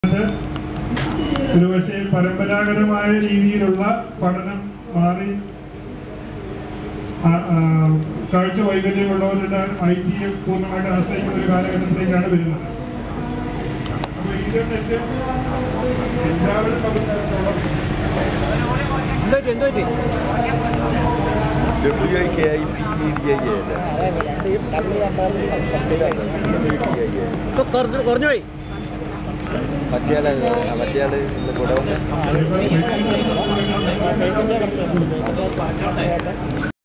ഒരുപക്ഷെ പരമ്പരാഗതമായ രീതിയിലുള്ള പഠനം മാറി ആ, ആ, കാഴ്ച വൈകല്യമുള്ളവരുടെ ഐ ടിയെ പൂർണ്ണമായിട്ട് ആശ്രയിക്കുന്ന ഒരു കാലഘട്ടത്തിലേക്കാണ് വരുന്നത് അപ്പോൾ ഇന്റർനെറ്റ് എല്ലാവരും സംബന്ധിച്ചിടത്തോളം എന്തോ എന്തോ W I K I P E D I A ഇപ്പൊ കുറഞ്ഞു കുറഞ്ഞു പോയി മറ്റേ ആള് മറ്റേ ആള് കൂടെ വന്ന് അതേപോലെ